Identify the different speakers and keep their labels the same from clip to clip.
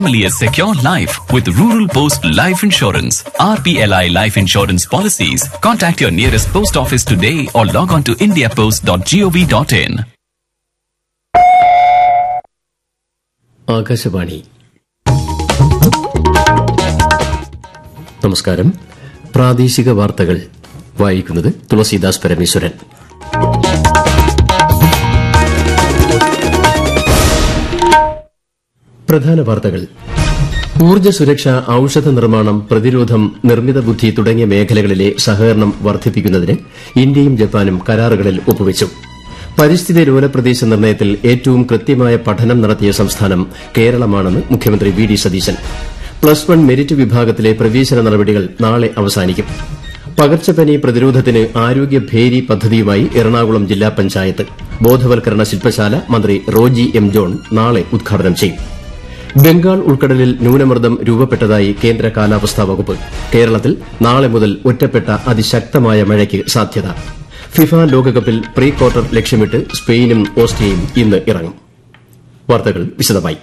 Speaker 1: Family a secure life with Rural Post Life Insurance. RPLI Life Insurance policies. Contact your nearest post office today or log on to indiapost.gov.in.
Speaker 2: Akashvani നമസ്കാരം പ്രാദേശിക വാർത്തകൾ വായിക്കുന്നത് തുളസീദാസ് പരമേശ്വരൻ പ്രധാന വാർത്തകൾ ഊർജ്ജ സുരക്ഷ ഔഷധ നിർമ്മാണം പ്രതിരോധം നിർമ്മിത ബുദ്ധി തുടങ്ങിയ മേഖലകളിലെ സഹകരണം വർദ്ധിപ്പിക്കുന്നതിന് ഇന്ത്യയും ജപ്പാനും കരാറുകളിൽ ഒപ്പുവച്ചു പരിസ്ഥിതി ലോല പ്രദേശ നിർണ്ണയത്തിൽ ഏറ്റവും കൃത്യമായ പഠനം നടത്തിയ സംസ്ഥാനം കേരളമാണെന്ന് മുഖ്യമന്ത്രി V D Satheesan plus one merit വിഭാഗത്തിലെ പ്രവേശന നടപടികൾ നാളെ അവസാനിക്കും പകർച്ചപ്പനി പ്രതിരോധത്തിന് ആരോഗ്യ ഭേരി പദ്ധതിയുമായി എറണാകുളം ജില്ലാ പഞ്ചായത്ത് ബോധവൽക്കരണ ശില്പശാല മന്ത്രി റോജി എം ജോൺ നാളെ ഉദ്ഘാടനം ചെയ്യും ബംഗാൾ ഉൾക്കടലിൽ ന്യൂനമർദ്ദം രൂപപ്പെട്ടതായി കേന്ദ്ര കാലാവസ്ഥാ വകുപ്പ് കേരളത്തിൽ നാളെ മുതൽ ഒറ്റപ്പെട്ട അതിശക്തമായ മഴയ്ക്ക് സാധ്യത ഫിഫ ലോകകപ്പിൽ പ്രീ ക്വാർട്ടർ ലക്ഷ്യമിട്ട് സ്പെയിനും ഓസ്ട്രിയയും ഇന്ന് ഇറങ്ങും വാർത്തകൾ വിശദമായി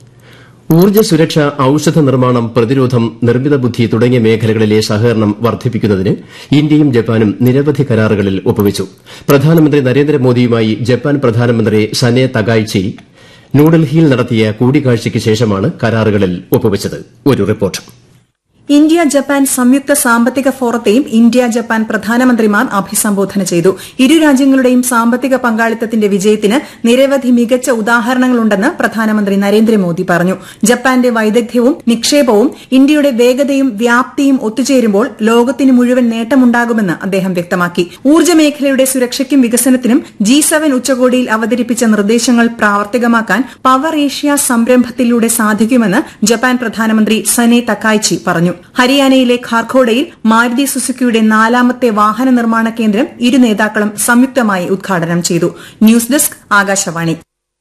Speaker 2: ഊർജ്ജ സുരക്ഷ ഔഷധ നിർമ്മാണം പ്രതിരോധം നിർമ്മിത ബുദ്ധി തുടങ്ങിയ മേഖലകളിലെ സഹകരണം വർദ്ധിപ്പിക്കുന്നതിന് ഇന്ത്യയും ജപ്പാനും നിരവധി കരാറുകളിൽ ഒപ്പുവച്ചു പ്രധാനമന്ത്രി നരേന്ദ്രമോദിയുമായി ജപ്പാൻ പ്രധാനമന്ത്രി സനെ തകായ്ചി ന്യൂഡൽഹിയിൽ നടത്തിയ കൂടിക്കാഴ്ചയ്ക്ക് ശേഷമാണ് കരാറുകളിൽ ഒപ്പുവച്ചത് ഒരു റിപ്പോർട്ട്
Speaker 3: ഇന്ത്യ ജപ്പാൻ സംയുക്ത സാമ്പത്തിക ഫോറത്തെയും ഇന്ത്യ ജപ്പാൻ പ്രധാനമന്ത്രിമാർ അഭിസംബോധന ചെയ്തു ഇരു രാജ്യങ്ങളുടെയും സാമ്പത്തിക പങ്കാളിത്തത്തിന്റെ വിജയത്തിന് നിരവധി മികച്ച ഉദാഹരണങ്ങളുണ്ടെന്ന് പ്രധാനമന്ത്രി നരേന്ദ്രമോദി പറഞ്ഞു ജപ്പാന്റെ വൈദഗ്ധ്യവും നിക്ഷേപവും ഇന്ത്യയുടെ വേഗതയും വ്യാപ്തിയും ഒത്തുചേരുമ്പോൾ ലോകത്തിന് മുഴുവൻ നേട്ടമുണ്ടാകുമെന്ന് അദ്ദേഹം വ്യക്തമാക്കി ഊർജ്ജ മേഖലയുടെ സുരക്ഷയ്ക്കും വികസനത്തിനും ജി സെവൻ ഉച്ചകോടിയിൽ അവതരിപ്പിച്ച നിർദ്ദേശങ്ങൾ പ്രാവർത്തികമാക്കാൻ പവർ ഏഷ്യ സംരംഭത്തിലൂടെ സാധിക്കുമെന്ന് ജപ്പാൻ പ്രധാനമന്ത്രി സനെ തക്കായ്ചി പറഞ്ഞു ഹരിയാനയിലെ ഖാർഖോഡയിൽ മാരുതി സുസുക്കിയുടെ നാലാമത്തെ വാഹന നിർമ്മാണ കേന്ദ്രം ഇരു നേതാക്കളും സംയുക്തമായി ഉദ്ഘാടനം ചെയ്തു ന്യൂസ് ഡെസ്ക് ആകാശവാണി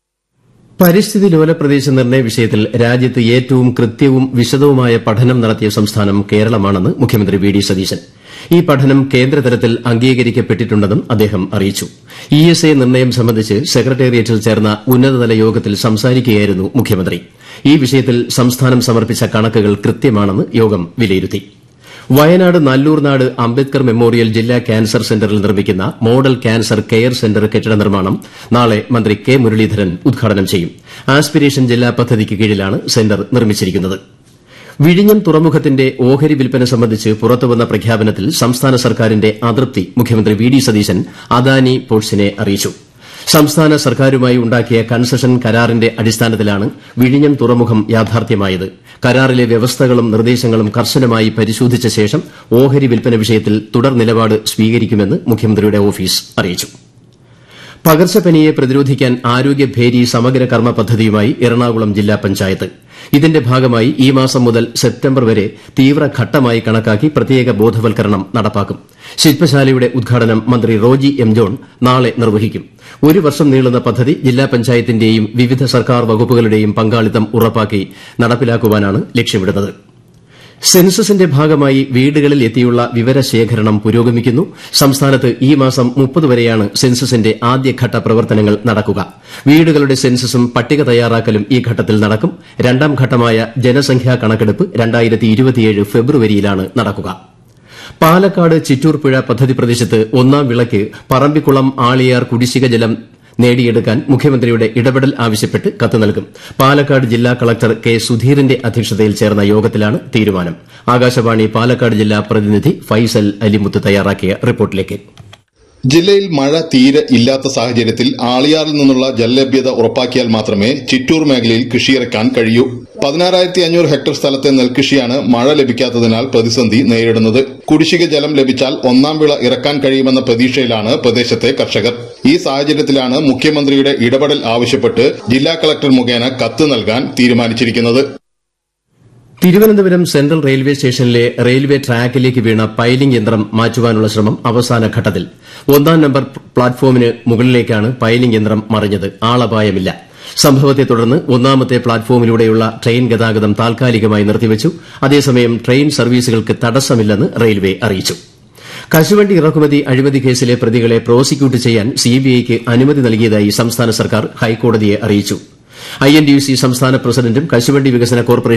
Speaker 2: പരിസ്ഥിതി ലോല പ്രദേശ നിർണ്ണയ വിഷയത്തിൽ രാജ്യത്ത് ഏറ്റവും കൃത്യവും വിശദവുമായ പഠനം നടത്തിയ സംസ്ഥാനം കേരളമാണെന്ന് മുഖ്യമന്ത്രി വി ഡി സതീശൻ ഈ പഠനം കേന്ദ്രതലത്തിൽ അംഗീകരിക്കപ്പെട്ടിട്ടുണ്ടെന്നും അദ്ദേഹം അറിയിച്ചു ഇ എസ് എ നിർണ്ണയം സംബന്ധിച്ച് സെക്രട്ടേറിയറ്റിൽ ചേർന്ന ഉന്നതതല യോഗത്തിൽ സംസാരിക്കുകയായിരുന്നു മുഖ്യമന്ത്രി ഈ വിഷയത്തിൽ സംസ്ഥാനം സമർപ്പിച്ച കണക്കുകൾ കൃത്യമാണെന്ന് യോഗം വിലയിരുത്തി വയനാട് നല്ലൂർനാട് അംബേദ്കർ മെമ്മോറിയൽ ജില്ലാ ക്യാൻസർ സെന്ററിൽ നിർമ്മിക്കുന്ന മോഡൽ ക്യാൻസർ കെയർ സെന്റർ കെട്ടിട നിർമ്മാണം നാളെ മന്ത്രി കെ മുരളീധരൻ ഉദ്ഘാടനം ചെയ്യും ആസ്പിരേഷൻ ജില്ലാ പദ്ധതിക്ക് കീഴിലാണ് സെന്റർ നിർമ്മിച്ചിരിക്കുന്നത് വിഴിഞ്ഞം തുറമുഖത്തിന്റെ ഓഹരി വിൽപ്പന സംബന്ധിച്ച് പുറത്തുവന്ന പ്രഖ്യാപനത്തിൽ സംസ്ഥാന സർക്കാരിന്റെ അതൃപ്തി മുഖ്യമന്ത്രി വി ഡി സതീശൻ അദാനി പോർട്സിനെ അറിയിച്ചു സംസ്ഥാന സർക്കാരുമായി ഉണ്ടാക്കിയ കൺസഷൻ കരാറിന്റെ അടിസ്ഥാനത്തിലാണ് വിഴിഞ്ഞം തുറമുഖം യാഥാർത്ഥ്യമായത് കരാറിലെ വ്യവസ്ഥകളും നിർദ്ദേശങ്ങളും കർശനമായി പരിശോധിച്ച ശേഷം ഓഹരി വിൽപ്പന വിഷയത്തിൽ തുടർ നിലപാട് സ്വീകരിക്കുമെന്ന് മുഖ്യമന്ത്രിയുടെ ഓഫീസ് അറിയിച്ചു പകർച്ചപ്പനിയെ പ്രതിരോധിക്കാൻ ആരോഗ്യ ഭേരി സമഗ്ര കർമ്മ പദ്ധതിയുമായി എറണാകുളം ജില്ലാ പഞ്ചായത്ത് ഇതിന്റെ ഭാഗമായി ഈ മാസം മുതൽ സെപ്റ്റംബർ വരെ തീവ്രഘട്ടമായി കണക്കാക്കി പ്രത്യേക ബോധവൽക്കരണം നടപ്പാക്കും ശില്പശാലയുടെ ഉദ്ഘാടനം മന്ത്രി റോജി എം ജോൺ നാളെ നിർവഹിക്കും ഒരു വർഷം നീളുന്ന പദ്ധതി ജില്ലാ പഞ്ചായത്തിന്റെയും വിവിധ സർക്കാർ വകുപ്പുകളുടെയും പങ്കാളിത്തം ഉറപ്പാക്കി നടപ്പിലാക്കുവാനാണ് ലക്ഷ്യമിടുന്നത് സെൻസസിന്റെ ഭാഗമായി വീടുകളിൽ എത്തിയുള്ള വിവരശേഖരണം പുരോഗമിക്കുന്നു സംസ്ഥാനത്ത് ഈ മാസം മുപ്പത് വരെയാണ് സെൻസസിന്റെ ആദ്യഘട്ട പ്രവർത്തനങ്ങൾ നടക്കുക വീടുകളുടെ സെൻസസും പട്ടിക തയ്യാറാക്കലും ഈ ഘട്ടത്തിൽ നടക്കും രണ്ടാം ഘട്ടമായ ജനസംഖ്യാ കണക്കെടുപ്പ് ഫെബ്രുവരിയിലാണ് നടക്കുക പാലക്കാട് ചിറ്റൂർപ്പുഴ പദ്ധതി പ്രദേശത്ത് ഒന്നാം വിളയ്ക്ക് പറമ്പിക്കുളം ആളിയാർ കുടിശ്ശിക ജലം നേടിയെടുക്കാൻ മുഖ്യമന്ത്രിയുടെ ഇടപെടൽ ആവശ്യപ്പെട്ട് കത്ത് നൽകും പാലക്കാട് ജില്ലാ കളക്ടർ കെ സുധീറിന്റെ അധ്യക്ഷതയിൽ ചേർന്ന യോഗത്തിലാണ് തീരുമാനം ആകാശവാണി പാലക്കാട് ജില്ലാ പ്രതിനിധി ഫൈസൽ അലിമുത്ത് തയ്യാറാക്കിയ റിപ്പോർട്ടിലേക്ക്
Speaker 4: ജില്ലയിൽ മഴ തീരെ ഇല്ലാത്ത സാഹചര്യത്തിൽ ആളിയാറിൽ നിന്നുള്ള ജലലഭ്യത ഉറപ്പാക്കിയാൽ മാത്രമേ ചിറ്റൂർ മേഖലയിൽ കൃഷിയിറക്കാൻ കഴിയൂ പതിനാറായിരത്തി അഞ്ഞൂറ് ഹെക്ടർ സ്ഥലത്തെ നെൽകൃഷിയാണ് മഴ ലഭിക്കാത്തതിനാൽ പ്രതിസന്ധി നേരിടുന്നത് കുടിശ്ശിക ജലം ലഭിച്ചാൽ ഒന്നാം വിള ഇറക്കാൻ കഴിയുമെന്ന പ്രതീക്ഷയിലാണ് പ്രദേശത്തെ കർഷകർ ഈ സാഹചര്യത്തിലാണ് മുഖ്യമന്ത്രിയുടെ ഇടപെടൽ ആവശ്യപ്പെട്ട് ജില്ലാ കളക്ടർ മുഖേന കത്ത് നൽകാൻ തീരുമാനിച്ചിരിക്കുന്നത്
Speaker 2: തിരുവനന്തപുരം സെൻട്രൽ റെയിൽവേ സ്റ്റേഷനിലെ റെയിൽവേ ട്രാക്കിലേക്ക് വീണ പൈലിംഗ് യന്ത്രം മാറ്റുവാനുള്ള ശ്രമം അവസാന ഘട്ടത്തിൽ ഒന്നാം നമ്പർ പ്ലാറ്റ്ഫോമിന് മുകളിലേക്കാണ് പൈലിംഗ് യന്ത്രം മറിഞ്ഞത് ആളപായമില്ല സംഭവത്തെ തുടർന്ന് ഒന്നാമത്തെ പ്ലാറ്റ്ഫോമിലൂടെയുള്ള ട്രെയിൻ ഗതാഗതം താൽക്കാലികമായി നിർത്തിവച്ചു അതേസമയം ട്രെയിൻ സർവീസുകൾക്ക് തടസ്സമില്ലെന്ന് റെയിൽവേ അറിയിച്ചു കശുവണ്ടി ഇറക്കുമതി അഴിമതി കേസിലെ പ്രതികളെ പ്രോസിക്യൂട്ട് ചെയ്യാൻ സിബിഐക്ക് അനുമതി നൽകിയതായി സംസ്ഥാന സർക്കാർ ഹൈക്കോടതിയെ അറിയിച്ചു I N T U C സംസ്ഥാന പ്രസിഡന്റും കശുവണ്ടി വികസന കോർപ്പറേഷൻ